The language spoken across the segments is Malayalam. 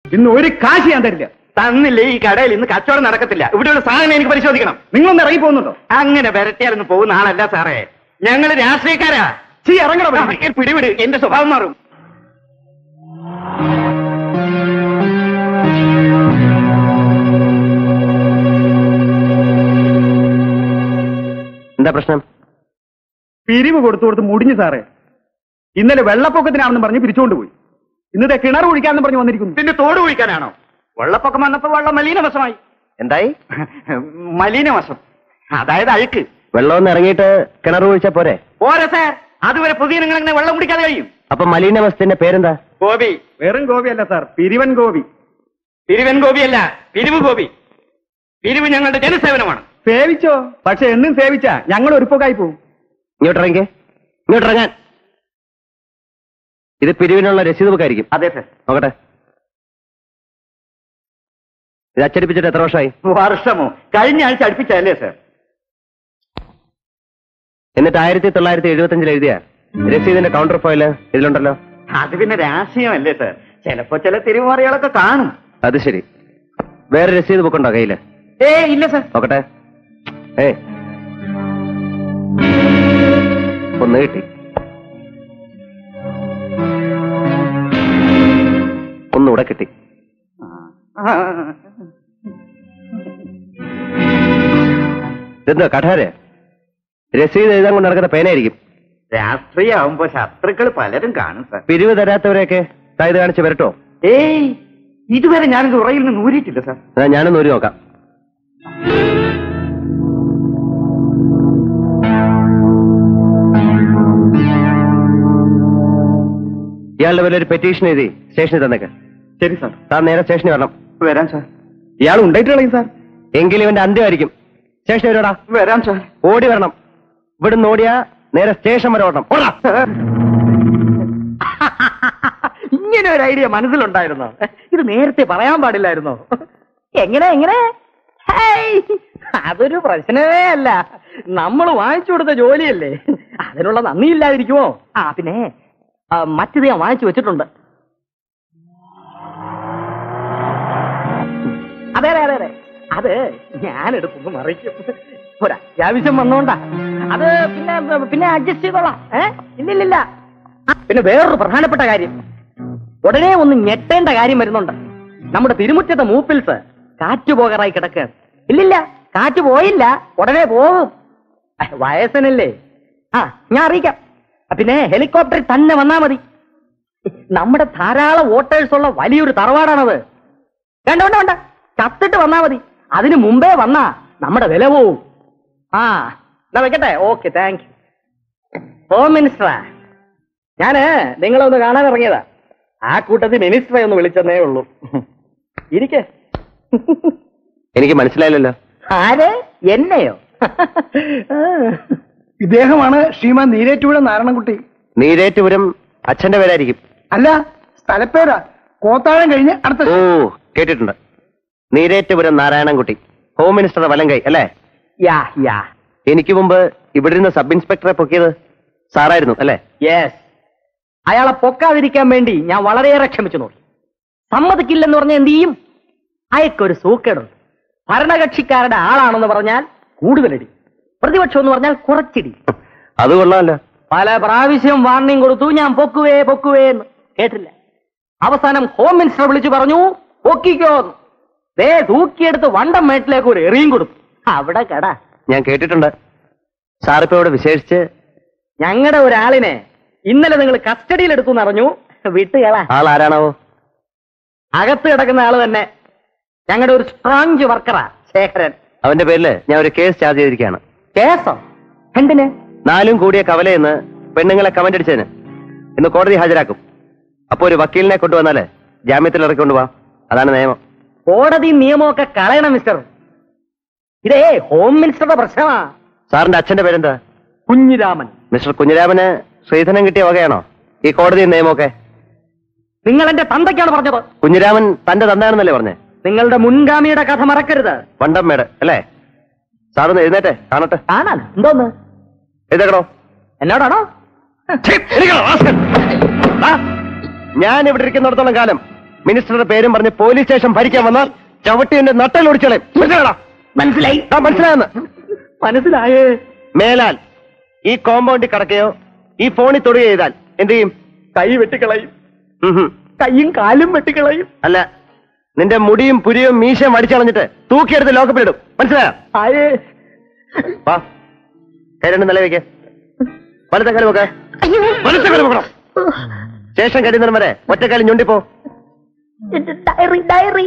ഇന്ന് ഒരു കാശ് ഞാൻ തരില്ല തന്നില്ലേ ഈ കടയിൽ ഇന്ന് കച്ചവടം നടക്കത്തില്ല ഇവിടെയുള്ള സാധനം എനിക്ക് പരിശോധിക്കണം നിങ്ങളൊന്ന് ഇറങ്ങി പോകുന്നുണ്ടോ അങ്ങനെ വരട്ടിയാലൊന്നും പോകുന്ന ആളല്ല സാറേ ഞങ്ങള് രാഷ്ട്രീയക്കാരാ ചീ ഇറങ്ങണം ആ, പിടിവിട് എന്റെ സ്വഭാവം മാറും എന്താ പ്രശ്നം പിരിവ് കൊടുത്തു കൊടുത്ത് മുടിഞ്ഞു സാറേ ഇന്നലെ വെള്ളപ്പൊക്കത്തിനാണെന്ന് പറഞ്ഞ് പിരിച്ചുകൊണ്ട് പോയി ഇന്നത്തെ കിണർ കുഴിക്കാന്ന് പറഞ്ഞ് വന്നിരിക്കുന്നു പിന്നെ തോട് കുഴിക്കാനാണോ വെള്ളപ്പൊക്കം വന്നപ്പോ വെള്ളം മലീനവശമായി എന്തായി മലീനവശം അതായത് അഴുക്ക് വെള്ളമൊന്ന് ഇറങ്ങിയിട്ട് കിണർ കുഴിച്ചാ പോരെ പോരാ സാർ അതുവരെ പുതിയ നിങ്ങൾ അങ്ങനെ വെള്ളം കുടിക്കാതെ കഴിയും അപ്പൊ മലീനവസ്ഥന്റെ പേരെന്താ ഗോപി വെറും ഗോപിയല്ല സാർ പിരിവൻ ഗോപി പിരിവൻ ഗോപിയല്ല പിരിവ് ഗോപി പിരിവ് ഞങ്ങളുടെ ജനസേവനമാണ് സേവിച്ചോ പക്ഷെ എന്നും സേവിച്ചാ ഞങ്ങൾ ഒരുപ്പൊക്കായി പോവും ഇങ്ങോട്ട് ഇറങ്ങിക്കേ ഇങ്ങോട്ട് ഇറങ്ങാൻ ഇത് പിരിവിനുള്ള രസീത് ബുക്കായിരിക്കും അതെ സാർ നോക്കട്ടെ ഇത് അച്ചടിപ്പിച്ചിട്ട് എത്ര വർഷമായി വർഷമോ കഴിഞ്ഞ ആഴ്ച അടുപ്പിച്ചല്ലേ സാർ എന്നിട്ട് ആയിരത്തി തൊള്ളായിരത്തി എഴുപത്തി അഞ്ചിൽ എഴുതിയ രസീതിന്റെ കൗണ്ടർ ഫോയില് ഇതിലുണ്ടല്ലോ അത് പിന്നെ രാഷ്ട്രീയമല്ലേ സാർ ചിലപ്പോ ചില തിരുമാറികളൊക്കെ കാണും അത് ശരി വേറെ രസീത് ബുക്ക് ഉണ്ടോ കയ്യില് ഏ ഇല്ല സാർ നോക്കട്ടെ ഏ ഒന്ന് കിട്ടി ഒന്നുകൂടെ കിട്ടി ഇതെന്താ കഠാര് രസീത് എഴുതാൻ കൊണ്ട് നടക്കുന്ന പേനായിരിക്കും രാഷ്ട്രീയമാവുമ്പോ ശത്രുക്കൾ പലരും കാണും സാർ പിരിവ് തരാത്തവരെയൊക്കെ ദാ ഇത് കാണിച്ച് വരട്ടോ ഏയ് ഇതുവരെ ഞാനിത് ഉറയിൽ നിന്ന് ഊരിയിട്ടില്ല സാർ എന്നാ ഞാനൊന്ന് ഒരു നോക്കാം ഇയാളുടെ പേരിൽ ഒരു പെറ്റീഷൻ എഴുതി സ്റ്റേഷനിൽ തന്നേക്ക് ശരി സാർ താൻ നേരെ സ്റ്റേഷനിൽ വരണം വരാം സാർ ഇയാൾ ഉണ്ടായിട്ട് കളയും സാർ എങ്കിലും ഇവന്റെ അന്ത്യമായിരിക്കും സ്റ്റേഷനിൽ വരോടാ വരാം സാർ ഓടി വരണം ഇവിടുന്ന് ഓടിയാ നേരെ സ്റ്റേഷൻ വരെ ഓടണം ഓടാ ഇങ്ങനെ ഒരു ഐഡിയ മനസ്സിലുണ്ടായിരുന്നോ ഇത് നേരത്തെ പറയാൻ പാടില്ലായിരുന്നോ എങ്ങനെ എങ്ങനെ ഹേയ്, അതൊരു പ്രശ്നമേ അല്ല നമ്മൾ വാങ്ങിച്ചു കൊടുത്ത ജോലിയല്ലേ അതിനുള്ള നന്ദിയില്ലാതിരിക്കുമോ ആ പിന്നെ ആ, മറ്റിത് ഞാൻ വാങ്ങിച്ചു വെച്ചിട്ടുണ്ട് അതെ അതെ അതെ അതെ അത് ഞാൻ എടുക്കുന്നു മറിക്കും ഒരു അത്യാവശ്യം വന്നോണ്ടാ അത് പിന്നെ പിന്നെ അഡ്ജസ്റ്റ് ചെയ്തോളാം ഏ ഇല്ലില്ലില്ല ആ, പിന്നെ വേറൊരു പ്രധാനപ്പെട്ട കാര്യം ഉടനെ ഒന്ന് ഞെട്ടേണ്ട കാര്യം വരുന്നുണ്ട് നമ്മുടെ തിരുമുറ്റത്തെ മൂപ്പിൽസ് കാറ്റ് പോകാറായി കിടക്കുകയാണ് ഇല്ലില്ല കാറ്റ് പോയില്ല ഉടനെ പോകും അഹ്, വയസ്സനല്ലേ ആ ഞാൻ അറിയിക്കാം ആ, പിന്നെ ഹെലികോപ്റ്ററിൽ തന്നെ വന്നാ മതി നമ്മുടെ ധാരാളം വോട്ടേഴ്സ് ഉള്ള വലിയൊരു തറവാടാണത് വേണ്ട വേണ്ട വേണ്ട ചത്തിട്ട് വന്നാ മതി അതിന് മുമ്പേ വന്നാ നമ്മുടെ വില പോവും ആ എന്നാ വെക്കട്ടെ ഓക്കെ താങ്ക് യു ഹോം മിനിസ്റ്ററാ ഞാന് നിങ്ങളെ ഒന്ന് കാണാൻ ഇറങ്ങിയതാ ആ കൂട്ടത്തിൽ മിനിസ്റ്ററെ ഒന്ന് വിളിച്ചെന്നേ ഉള്ളൂ ഇരിക്കെ എനിക്ക് മനസ്സിലായില്ലല്ലോ ആര് എന്നെയോ ഇദ്ദേഹമാണ് ശ്രീമാൻ നീരേറ്റുപുഴ നാരായണൻകുട്ടി നീരേറ്റുപുരം അച്ഛന്റെ പേരായിരിക്കും അല്ല സ്ഥലപ്പേരാ കോത്താഴം കഴിഞ്ഞ് അടുത്ത ഓ കേട്ടിട്ടുണ്ട് നീരേറ്റുപുരം നാരായണൻകുട്ടി ഹോം മിനിസ്റ്ററുടെ വലം കൈ അല്ലേ യാ യാ എനിക്ക് മുമ്പ് ഇവിടെ ഇരുന്ന് സബ് ഇൻസ്പെക്ടറെ പൊക്കിയത് സാറായിരുന്നു അല്ലേ യെസ് അയാളെ പൊക്കാതിരിക്കാൻ വേണ്ടി ഞാൻ വളരെയേറെ ക്ഷമിച്ചു നോക്കി സമ്മതിക്കില്ലെന്ന് പറഞ്ഞാൽ എന്ത് ചെയ്യും അയക്കൊരു സൂക്കേടുണ്ട് ഭരണകക്ഷിക്കാരുടെ ആളാണെന്ന് പറഞ്ഞാൽ കൂടുതലടി പ്രതിപക്ഷം എന്ന് പറഞ്ഞാൽ കുറച്ചിടി അത് കൊള്ളാമല്ലോ പല പ്രാവശ്യം വാർണിംഗ് കൊടുത്തു ഞാൻ പൊക്കുവേ പൊക്കുവേ എന്ന് കേട്ടില്ല അവസാനം ഹോം മിനിസ്റ്റർ വിളിച്ചു പറഞ്ഞു പൊക്കിക്കോ എന്ന്. ദേ തൂക്കിയെടുത്ത് വണ്ടം മേട്ടിലേക്ക് ഒരു എറിയും കൊടുത്തു അവിടെ കട ഞാൻ കേട്ടിട്ടുണ്ട് സാറിപ്പോ ഇവിടെ വിശേഷിച്ച് ഞങ്ങളുടെ ഒരാളിനെ ഇന്നലെ നിങ്ങൾ കസ്റ്റഡിയിൽ എടുത്തു എന്നറിഞ്ഞു വിട്ടുകളാ ആൾ ആരാണാവോ അകത്ത് കിടക്കുന്ന ആള് തന്നെ ഞങ്ങളുടെ ഒരു സ്ട്രോങ് വർക്കറാ ശേഖരൻ അവന്റെ പേരില് ഞാൻ ഒരു കേസ് ചാർജ് ചെയ്തിരിക്കുകയാണ് കേസോ എന്തിന് നാലും കൂടിയ കവലയെന്ന് പെണ്ണുങ്ങളെ കമന്റ് അടിച്ചതിന് ഇന്ന് കോടതി ഹാജരാക്കും അപ്പൊ ഒരു വക്കീലിനെ കൊണ്ടുവന്നാല് ജാമ്യത്തിൽ ഇറക്കി പോവാ അതാണ് നിയമം കോടതി നിയമമൊക്കെ കളയണം മിസ്റ്റർ ഇതേ ഹോം മിനിസ്റ്ററുടെ പ്രശ്നമാ സാറിന്റെ അച്ഛന്റെ പേരെന്താ കുഞ്ഞിരാമൻ മിസ്റ്റർ കുഞ്ഞിരാമന് ശ്രീധനം കിട്ടിയ വകയാണോ ഈ കോടതി നിയമമൊക്കെ നിങ്ങൾ എന്റെ തന്തയ്ക്കാണ് പറഞ്ഞത് കുഞ്ഞിരാമൻ തന്റെ തന്താണെന്നല്ലേ പറഞ്ഞേ നിങ്ങളുടെ മുൻഗാമിയുടെ കഥ മറക്കരുത് വണ്ടമ്മേട് അല്ലേ സാറൊന്ന് എഴുന്നേറ്റെ കാണട്ടെ കാണാൻ എന്തോന്ന് എഴുതേക്കണോ എന്നോടാണോ ഛീ, എഴുന്നേൽക്കണോ, റാസ്കൽ. ആ, ഞാൻ ഇവിടെ ഇരിക്കുന്നിടത്തോളം കാലം മിനിസ്റ്ററുടെ പേരും പറഞ്ഞ് പോലീസ് സ്റ്റേഷൻ ഭരിക്കാൻ വന്നാൽ ചവിട്ടി എന്റെ നട്ടൽ ഓടിച്ചോളെ മനസ്സിലാടാ മനസ്സിലായി ആ മനസ്സിലായെന്ന് മനസ്സിലായേ മേലാൽ ഈ കോമ്പൗണ്ടിൽ കിടക്കുകയോ ഈ ഫോണിൽ തൊടുകയോ ചെയ്താൽ എന്ത് ചെയ്യും കൈ വെട്ടിക്കളയും ഉം ഹും. കൈയും കാലും വെട്ടിക്കളയും അല്ല നിന്റെ മുടിയും പുരിയും മീശയും അടിച്ചളഞ്ഞിട്ട് തൂക്കിയെടുത്ത് ലോക്കപ്പിലിടും മനസ്സിലായോ ആയേ വാ കൈ രണ്ട് നില വെക്ക് വലത്തെ കാലം വെക്ക വലത്തെ കാലം വെക്കണം ശേഷം കഴിയുന്നതിന് വരെ ഒറ്റക്കാലം ഞൊണ്ടിപ്പോ ഡയറി ഡയറി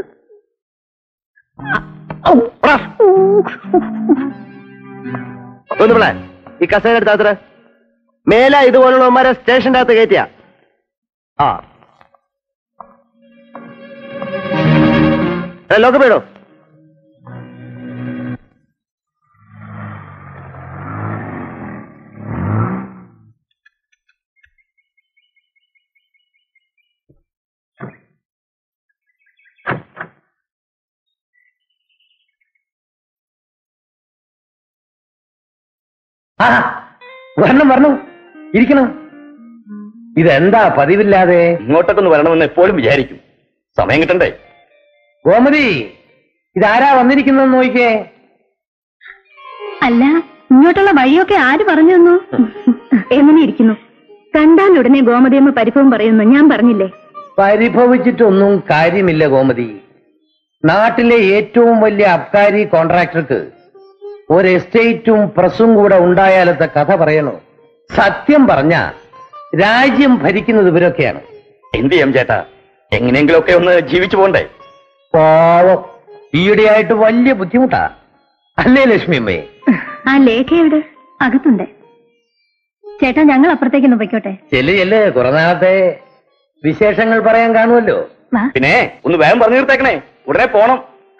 ഒന്ന് പിള്ളേ ഈ കസേര എടുത്താത്ര മേല ഇതുപോലുള്ളവന്മാരെ സ്റ്റേഷന്റെ അകത്ത് കയറ്റിയ ആ ലോക്കപ്പിടോ ആ വരണം വരണം ഇരിക്കണം ഇതെന്താ പതിവില്ലാതെ ഇങ്ങോട്ടൊക്കെ ഒന്ന് വരണമെന്ന് എപ്പോഴും വിചാരിക്കും സമയം കിട്ടണ്ടേ ഗോമതി ഇതാരാ വന്നിരിക്കുന്നത് നോക്കിക്കേ അല്ല ഇങ്ങോട്ടുള്ള വഴിയൊക്കെ ആര് പറഞ്ഞു തന്നു എങ്ങനെ ഇരിക്കുന്നു കണ്ടാൽ ഉടനെ ഗോമതിയമ്മ പരിഭവം പറയുന്നു ഞാൻ പറഞ്ഞില്ലേ പരിഭവിച്ചിട്ടൊന്നും കാര്യമില്ല ഗോമതി നാട്ടിലെ ഏറ്റവും വലിയ അബ്കാരി കോൺട്രാക്ടർക്ക് ഒരു എസ്റ്റേറ്റും പ്രസും കൂടെ ഉണ്ടായാലത്തെ കഥ പറയണോ സത്യം പറഞ്ഞ രാജ്യം ഭരിക്കുന്നത് ഇവരൊക്കെയാണ് എന്ത് ചെയ്യാം ചേട്ടാ എങ്ങനെയെങ്കിലുമൊക്കെ ഒന്ന് ജീവിച്ചു പോണ്ടേ പാവം ഈയിടെയായിട്ട് വലിയ ബുദ്ധിമുട്ടാ അല്ലേ ലക്ഷ്മിയമ്മേ ആ ലേഖ എവിടെ അകത്തുണ്ട് ചേട്ടാ ഞങ്ങൾ അപ്പുറത്തേക്ക് പൊയ്ക്കോട്ടെ ചെല്ല് ചെല്ല് കുറെ നാളത്തെ വിശേഷങ്ങൾ പറയാൻ കാണുമല്ലോ വാ പിന്നെ ഒന്ന് വേഗം പറഞ്ഞു തീർത്തേക്കണേ ഉടനെ പോണം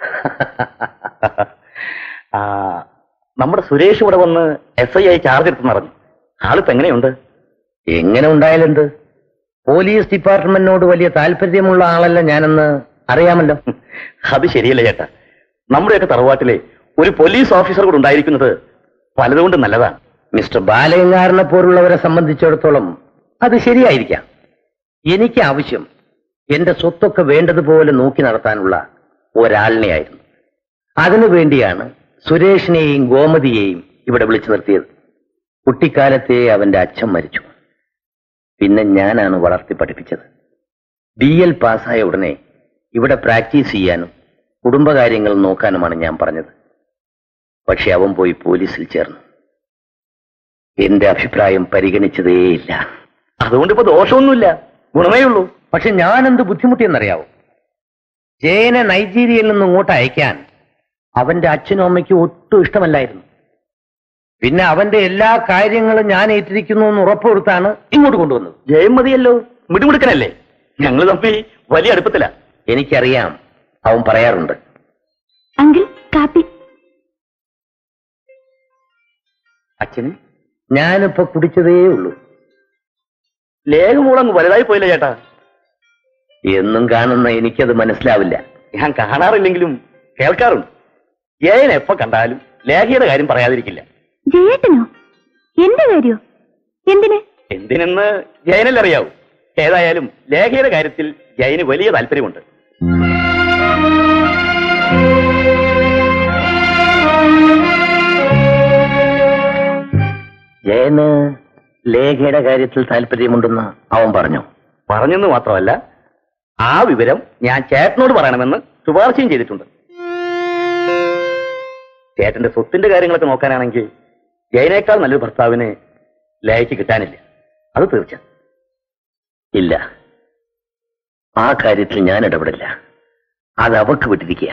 ആ നമ്മുടെ സുരേഷ് ഇവിടെ വന്ന് എസ് ഐ ആയി ചാർജ് എടുത്തെന്ന് പറഞ്ഞു ആളിപ്പോ എങ്ങനെയുണ്ട് എങ്ങനെ ഉണ്ടായാലെന്ത് പോലീസ് ഡിപ്പാർട്ട്മെന്റിനോട് വലിയ താല്പര്യമുള്ള ആളല്ല ഞാനെന്ന് അറിയാമല്ലോ അത് ശരിയല്ല ചേട്ടാ നമ്മുടെയൊക്കെ തറവാട്ടിലെ ഒരു പോലീസ് ഓഫീസർ കൂടെ ഉണ്ടായിരിക്കുന്നത് പലതുകൊണ്ടും നല്ലതാണ് മിസ്റ്റർ ബാലയങ്കാരനെ പോലുള്ളവരെ സംബന്ധിച്ചിടത്തോളം അത് ശരിയായിരിക്കാം എനിക്ക് ആവശ്യം എന്റെ സ്വത്തൊക്കെ വേണ്ടതുപോലെ നോക്കി നടത്താനുള്ള ഒരാളിനെയായിരുന്നു അതിനു വേണ്ടിയാണ് സുരേഷിനെയും ഗോമതിയെയും ഇവിടെ വിളിച്ചു നിർത്തിയത് കുട്ടിക്കാലത്തെ അവന്റെ അച്ഛൻ മരിച്ചു പിന്നെ ഞാനാണ് വളർത്തി പഠിപ്പിച്ചത് ഡി എൽ പാസ്സായ ഉടനെ ഇവിടെ പ്രാക്ടീസ് ചെയ്യാനും കുടുംബകാര്യങ്ങൾ നോക്കാനുമാണ് ഞാൻ പറഞ്ഞത് പക്ഷെ അവൻ പോയി പോലീസിൽ ചേർന്നു എന്റെ അഭിപ്രായം പരിഗണിച്ചതേയില്ല അതുകൊണ്ട് ഇപ്പൊ ദോഷമൊന്നുമില്ല ഗുണമേ ഉള്ളൂ പക്ഷെ ഞാൻ എന്ത് ബുദ്ധിമുട്ടിയെന്നറിയാവോ ജയനെ നൈജീരിയയിൽ നിന്ന് ഇങ്ങോട്ട് അയക്കാൻ അവന്റെ അച്ഛനും അമ്മയ്ക്കും ഒട്ടും ഇഷ്ടമല്ലായിരുന്നു പിന്നെ അവന്റെ എല്ലാ കാര്യങ്ങളും ഞാൻ ഏറ്റിരിക്കുന്നു എന്ന് ഉറപ്പുകൊടുത്താണ് ഇങ്ങോട്ട് കൊണ്ടുവന്നത് ജയം മതിയല്ലോ മിടുമിടുക്കനല്ലേ ഞങ്ങൾ തമ്മിൽ വലിയ അടുപ്പത്തില എനിക്കറിയാം അവൻ പറയാറുണ്ട് അങ്കിൾ കാപ്പി അച്ഛന് ഞാനിപ്പോ കുടിച്ചതേ ഉള്ളൂ ലേഖമൂളങ്ങ് വലുതായി പോയില്ല ചേട്ടാ എന്നും കാണുന്ന എനിക്കത് മനസ്സിലാവില്ല ഞാൻ കാണാറില്ലെങ്കിലും കേൾക്കാറുണ്ട് ജയൻ എപ്പോ കണ്ടാലും ലേഖയുടെ കാര്യം പറയാതിരിക്കില്ല ജയേട്ടനോ എന്റെ കാര്യോ എന്തിന് എന്തിനെന്ന് ജയനല്ലേ അറിയാവൂ ഏതായാലും ലേഖയുടെ കാര്യത്തിൽ ജയന് വലിയ താല്പര്യമുണ്ട് ജയന് ലേഖയുടെ കാര്യത്തിൽ താല്പര്യമുണ്ടെന്ന് അവൻ പറഞ്ഞു പറഞ്ഞെന്ന് മാത്രമല്ല ആ വിവരം ഞാൻ ചേട്ടനോട് പറയണമെന്ന് ശുപാർശയും ചെയ്തിട്ടുണ്ട് ചേട്ടന്റെ സ്വത്തിന്റെ കാര്യങ്ങളൊക്കെ നോക്കാനാണെങ്കിൽ ജയനേക്കാൾ നല്ലൊരു ഭർത്താവിന് ലേഖയ്ക്ക് കിട്ടാനില്ല അത് തീർച്ച ഇല്ല ആ കാര്യത്തിൽ ഞാൻ ഇടപെടില്ല അത് അവക്ക് വിട്ടിരിക്കുക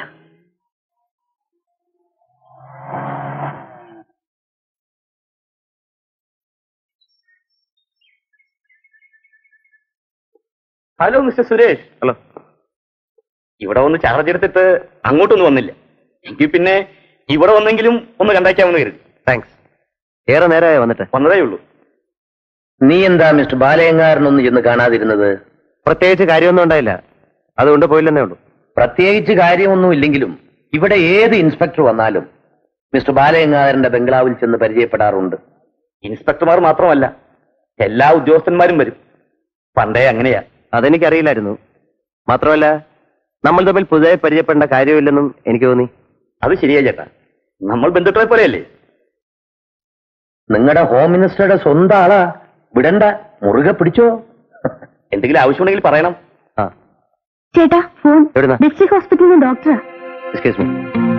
ഹലോ മിസ്റ്റർ സുരേഷ് ഹലോ ഇവിടെ വന്ന് ചാർജ് എടുത്തിട്ട് അങ്ങോട്ടൊന്നും വന്നില്ല എങ്കിൽ പിന്നെ ഇവിടെ വന്നെങ്കിലും ഒന്ന് കണ്ടേക്കാമെന്ന് കരുതി താങ്ക്സ് ഏറെ നേരമായി വന്നിട്ട് വന്നതേ ഉള്ളൂ നീ എന്താ മിസ്റ്റർ ബാലയങ്കാരനൊന്ന് ചെന്ന് കാണാതിരുന്നത് പ്രത്യേകിച്ച് കാര്യമൊന്നും ഉണ്ടായില്ല അതുകൊണ്ട് പോയില്ലെന്നേ ഉള്ളൂ പ്രത്യേകിച്ച് കാര്യമൊന്നും ഇല്ലെങ്കിലും ഇവിടെ ഏത് ഇൻസ്പെക്ടർ വന്നാലും മിസ്റ്റർ ബാലയങ്കാരന്റെ ബംഗ്ലാവിൽ ചെന്ന് പരിചയപ്പെടാറുണ്ട് ഇൻസ്പെക്ടർമാർ മാത്രമല്ല എല്ലാ ഉദ്യോഗസ്ഥന്മാരും വരും പണ്ടേ അങ്ങനെയാ അതെനിക്കറിയില്ലായിരുന്നു മാത്രമല്ല നമ്മൾ തമ്മിൽ പുതിയ പരിചയപ്പെടേണ്ട കാര്യമില്ലെന്നും എനിക്ക് തോന്നി അത് ശരിയാ ചേട്ടാ നമ്മൾ ബന്ധുക്കളെ പോലെയല്ലേ നിങ്ങളുടെ ഹോം മിനിസ്റ്ററുടെ സ്വന്തം ആളാ വിടണ്ട മുറുകെ പിടിച്ചോ എന്തെങ്കിലും ആവശ്യമുണ്ടെങ്കിൽ പറയണം ആ ചേട്ടാ ഫോൺ എവിടുന്നാ? ഡിസ്ട്രിക്ട് ഹോസ്പിറ്റലിൽ നിന്ന് ഡോക്ടറാ എക്സ്ക്യൂസ് മീ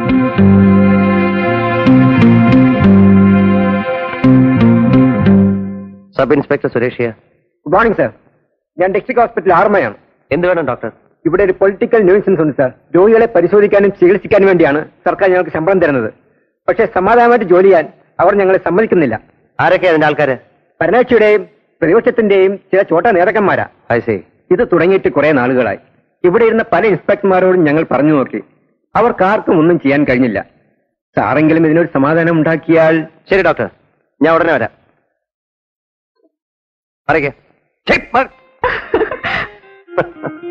സബ് ഇൻസ്പെക്ടർ സുരേഷിയ ഗുഡ് മോർണിംഗ് സാർ ഞാൻ ഡിസ്ട്രിക്ട് ഹോസ്പിറ്റൽ ആർമയാണ് എന്ത് വേണം ഡോക്ടർ ഇവിടെ ഒരു പൊളിറ്റിക്കൽ ന്യൂസൻസ് ഉണ്ട് സാർ രോഗികളെ പരിശോധിക്കാനും ചികിത്സിക്കാനും വേണ്ടിയാണ് സർക്കാർ ഞങ്ങൾക്ക് ശമ്പളം തരുന്നത് പക്ഷേ സമാധാനമായിട്ട് ജോലി ചെയ്യാൻ അവർ ഞങ്ങളെ സമ്മതിക്കുന്നില്ല ആരൊക്കെയാ അതിന്റെ ആൾക്കാര് ഭരണകക്ഷിയുടെയും പ്രതിപക്ഷത്തിന്റെയും ചില ചോട്ട നേതാക്കന്മാരാ ഐ സി ഇത് തുടങ്ങിയിട്ട് കുറെ നാളുകളായി ഇവിടെ ഇരുന്ന പല ഇൻസ്പെക്ടർമാരോടും ഞങ്ങൾ പറഞ്ഞു നോക്കി അവർക്കാർക്കും ഒന്നും ചെയ്യാൻ കഴിഞ്ഞില്ല സാറെങ്കിലും ഇതിനൊരു സമാധാനം ഉണ്ടാക്കിയാൽ ശരി ഡോക്ടർ ഞാൻ ഉടനെ വരാം പറയ്ക്ക്. ഛെ, മാറ്.